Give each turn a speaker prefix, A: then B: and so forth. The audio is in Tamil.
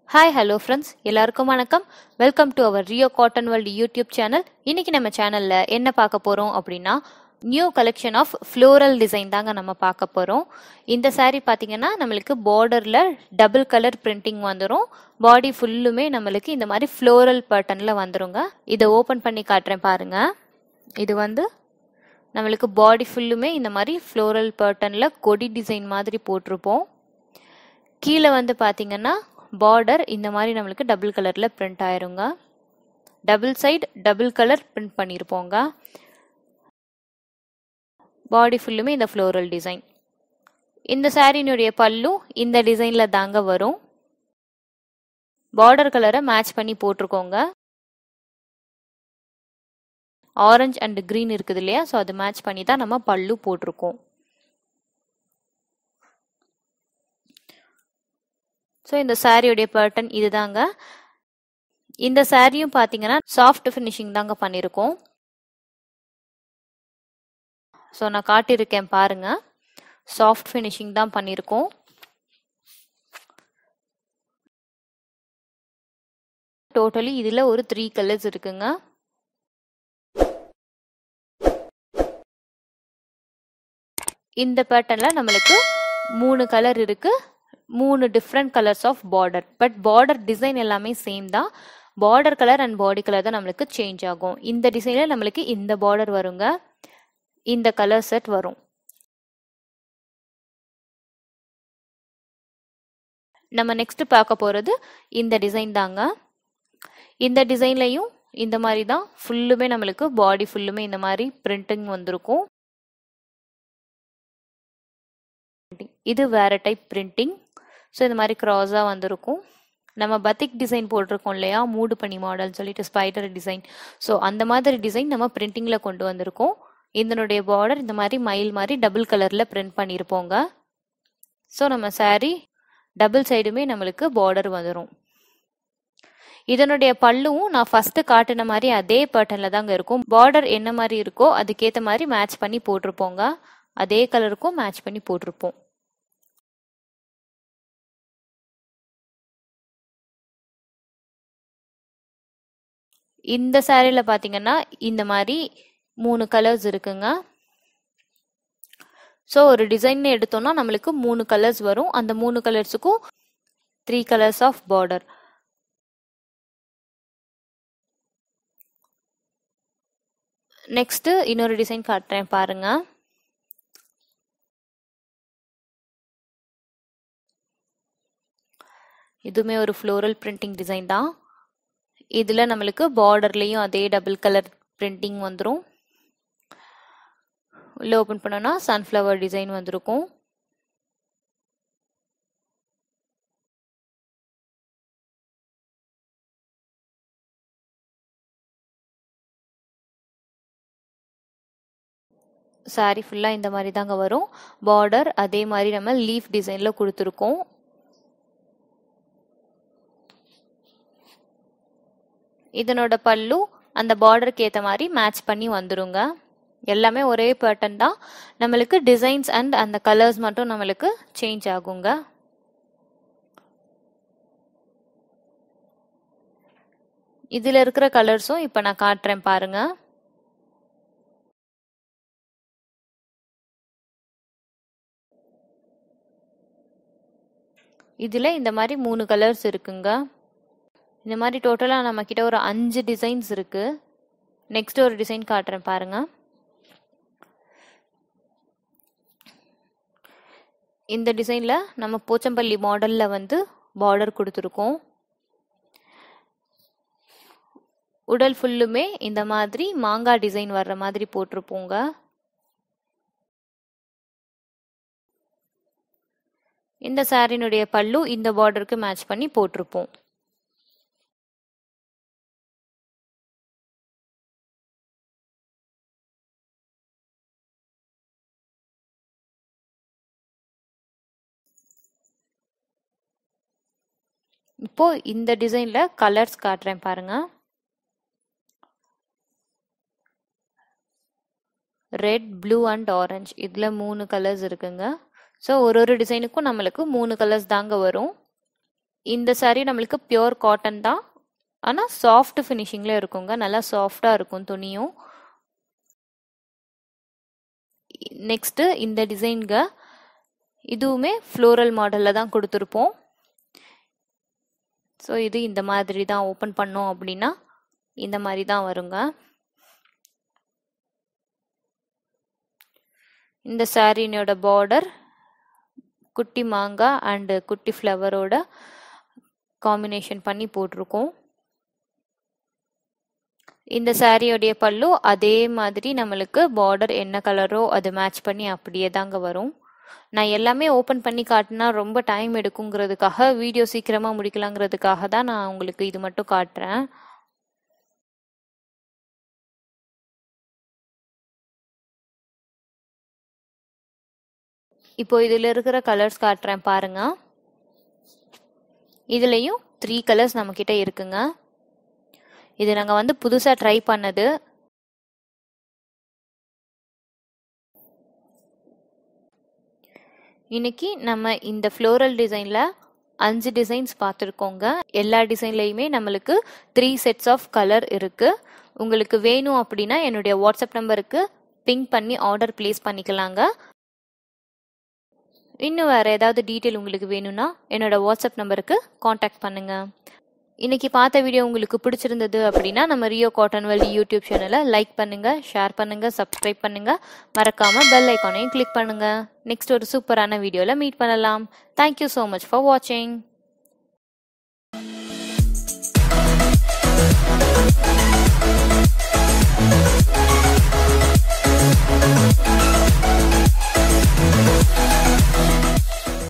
A: ஹாய் ஹலோ ஃப்ரெண்ட்ஸ் எல்லாருக்கும் வணக்கம் welcome to our Rio cotton world YouTube channel இன்னைக்கு நம்ம சேனல்ல என்ன பார்க்க போறோம் அப்படின்னா new collection of floral design தாங்க நம்ம பார்க்க போறோம் இந்த saree பார்த்தீங்கன்னா நம்மளுக்கு பார்டர்ல டபுள் கலர் பிரிண்டிங் வந்துடும் பாடி ஃபுல்லுமே நம்மளுக்கு இந்த மாதிரி ஃப்ளோரல் பேட்டர்ன்ல வந்துருங்க இதை ஓப்பன் பண்ணி காட்டுறேன் பாருங்க இது வந்து நம்மளுக்கு பாடி ஃபுல்லுமே இந்த மாதிரி ஃப்ளோரல் பேட்டர்ன்ல கொடி டிசைன் மாதிரி போட்டிருப்போம் கீழே வந்து பார்த்தீங்கன்னா பார்டர் இந்த மாதிரி நம்மளுக்கு டபுள் கலரில் பிரிண்ட் ஆயிருங்க double side double colour print பண்ணியிருப்போங்க பாடி ஃபுல்லுமே இந்த ஃப்ளோரல் டிசைன் இந்த சாரினுடைய பல்லு இந்த டிசைனில் தாங்க வரும் பார்டர் கலரை மேட்ச் பண்ணி போட்டிருக்கோங்க ஆரஞ்சு அண்ட் க்ரீன் இருக்குது இல்லையா ஸோ அது மேட்ச் பண்ணி தான் நம்ம பல்லு போட்டிருக்கோம் ஸோ இந்த சாரியுடைய பேட்டர்ன் இதுதாங்க இந்த சாரியும் பார்த்தீங்கன்னா சாஃப்ட் ஃபினிஷிங் தாங்க பண்ணியிருக்கோம் ஸோ நான் காட்டியிருக்கேன் பாருங்க சாஃப்ட் ஃபினிஷிங் தான் பண்ணியிருக்கோம் டோட்டலி இதில் ஒரு த்ரீ கலர்ஸ் இருக்குங்க இந்த பேட்டர்னில் நம்மளுக்கு மூணு கலர் இருக்கு மூணு different colours of border but border design எல்லாமே சேம் தான் border colour and body colour தான் நம்மளுக்கு சேஞ்ச் ஆகும் இந்த டிசைனில் நம்மளுக்கு இந்த பார்டர் வருங்க இந்த கலர் செட் வரும் நம்ம நெக்ஸ்ட் பார்க்க போகிறது இந்த டிசைன் தாங்க இந்த டிசைன்லையும் இந்த மாதிரி தான் ஃபுல்லுமே நம்மளுக்கு பாடி ஃபுல்லுமே இந்த மாதிரி பிரிண்டிங் வந்திருக்கும் இது வேற டைப் பிரிண்டிங் ஸோ இந்த மாதிரி க்ராஸாக வந்திருக்கும் நம்ம பத்திக் டிசைன் போட்டிருக்கோம் இல்லையா மூடு பண்ணி மாடல் சொல்லிட்டு ஸ்பைடர் டிசைன் ஸோ அந்த மாதிரி டிசைன் நம்ம பிரிண்டிங்கில் கொண்டு வந்திருக்கோம் இதனுடைய பார்டர் இந்த மாதிரி மயில் மாதிரி டபுள் கலரில் பிரிண்ட் பண்ணியிருப்போங்க ஸோ நம்ம சாரீ டபுள் சைடுமே நம்மளுக்கு பார்டர் வந்துடும் இதனுடைய பல்லுவும் நான் ஃபர்ஸ்ட் காட்டின மாதிரி அதே பேட்டர்னில் தாங்க இருக்கும் பார்டர் என்ன மாதிரி இருக்கோ அதுக்கேற்ற மாதிரி மேட்ச் பண்ணி போட்டிருப்போங்க அதே கலருக்கும் மேட்ச் பண்ணி போட்டிருப்போம் இந்த சாரியில் பார்த்தீங்கன்னா இந்த மாதிரி மூணு கலர்ஸ் இருக்குங்க ஸோ ஒரு டிசைன் எடுத்தோம்னா நம்மளுக்கு மூணு கலர்ஸ் வரும் அந்த மூணு கலர்ஸுக்கும் three colours of border next இன்னொரு டிசைன் காட்டுறேன் பாருங்க இதுவுமே ஒரு ஃப்ளோரல் பிரிண்டிங் டிசைன் தான் இதில் நம்மளுக்கு பார்டர்லேயும் அதே டபுள் கலர் பிரிண்டிங் வந்துடும் உள்ளே ஓப்பன் பண்ணோன்னா சன்ஃப்ளவர் டிசைன் வந்திருக்கும் சாரி ஃபுல்லாக இந்த மாதிரி தாங்க வரும் பார்டர் அதே மாதிரி நம்ம லீஃப் டிசைனில் கொடுத்துருக்கோம் இதனோட பல்லு அந்த பார்டருக்கு ஏற்ற மாதிரி மேட்ச் பண்ணி வந்துருங்க எல்லாமே ஒரே பேட்டர்ன் தான் நம்மளுக்கு டிசைன்ஸ் அண்ட் அந்த கலர்ஸ் மட்டும் நம்மளுக்கு சேஞ்ச் ஆகுங்க இதில் இருக்கிற கலர்ஸும் இப்போ நான் காட்டுறேன் பாருங்க இதில் இந்த மாதிரி மூணு கலர்ஸ் இருக்குங்க இந்த மாதிரி டோட்டலாக நம்ம கிட்ட ஒரு அஞ்சு டிசைன்ஸ் இருக்கு நெக்ஸ்ட் ஒரு டிசைன் காட்டுறேன் பாருங்க இந்த டிசைனில் நம்ம போச்சம்பள்ளி மாடலில் வந்து பார்டர் கொடுத்துருக்கோம் உடல் ஃபுல்லுமே இந்த மாதிரி மாங்காய் டிசைன் வர்ற மாதிரி போட்டிருப்போங்க இந்த சாரினுடைய பல்லு இந்த பார்டருக்கு மேட்ச் பண்ணி போட்டிருப்போம் இப்போ இந்த டிசைன்ல கலர்ஸ் காட்டுறேன் பாருங்க ரெட் ப்ளூ அண்ட் ஆரஞ்சு இதில் மூணு கலர்ஸ் இருக்குங்க ஸோ ஒரு ஒரு டிசைனுக்கும் நம்மளுக்கு மூணு கலர்ஸ் தாங்க வரும் இந்த saree நம்மளுக்கு பியோர் காட்டன் தான் ஆனால் சாஃப்ட் ஃபினிஷிங்கில் இருக்குங்க நல்லா சாஃப்டாக இருக்கும் துணியும் நெக்ஸ்ட்டு இந்த டிசைன்க இதுவுமே ஃப்ளோரல் மாடலில் தான் கொடுத்துருப்போம் ஸோ இது இந்த மாதிரி தான் ஓப்பன் பண்ணோம் அப்படின்னா இந்த மாதிரி தான் வருங்க இந்த சாரீனோட பார்டர் குட்டி மாங்காய் அண்டு குட்டி ஃப்ளவரோட காம்பினேஷன் பண்ணி போட்டிருக்கோம் இந்த சாரியோடைய பல்லு அதே மாதிரி நம்மளுக்கு பார்டர் என்ன கலரோ அது மேட்ச் பண்ணி அப்படியே தாங்க வரும் நான் எல்லாமே ஓப்பன் பண்ணி காட்டினா ரொம்ப டைம் எடுக்குங்கிறதுக்காக வீடியோ சீக்கிரமாக முடிக்கலாங்கிறதுக்காக தான் நான் உங்களுக்கு இது மட்டும் காட்டுறேன் இப்போ இதில் இருக்கிற கலர்ஸ் காட்டுறேன் பாருங்க இதுலேயும் த்ரீ கலர்ஸ் நம்மக்கிட்ட இருக்குங்க இது நாங்கள் வந்து புதுசாக ட்ரை பண்ணது இன்னைக்கு நம்ம இந்த ஃப்ளோரல் டிசைனில் அஞ்சு டிசைன்ஸ் பார்த்துருக்கோங்க எல்லா டிசைன்லையுமே நம்மளுக்கு த்ரீ செட்ஸ் ஆஃப் கலர் இருக்குது உங்களுக்கு வேணும் அப்படின்னா என்னுடைய வாட்ஸ்அப் நம்பருக்கு பிங்க் பண்ணி ஆர்டர் ப்ளேஸ் பண்ணிக்கலாங்க இன்னும் வேறு ஏதாவது டீட்டெயில் உங்களுக்கு வேணும்னா என்னோட வாட்ஸ்அப் நம்பருக்கு காண்டாக்ட் பண்ணுங்கள் இன்னைக்கு பார்த்த வீடியோ உங்களுக்கு பிடிச்சிருந்தது அப்படின்னா நம்ம ரியோ காட்டன் வேர்ல்டு யூடியூப் சேனலை லைக் பண்ணுங்க ஷேர் பண்ணுங்க சப்ஸ்கிரைப் பண்ணுங்க மறக்காம பெல் ஐக்கானையும் கிளிக் பண்ணுங்க நெக்ஸ்ட் ஒரு சூப்பரான வீடியோவில் மீட் பண்ணலாம் தேங்க்யூ ஸோ மச் ஃபார் வாட்சிங்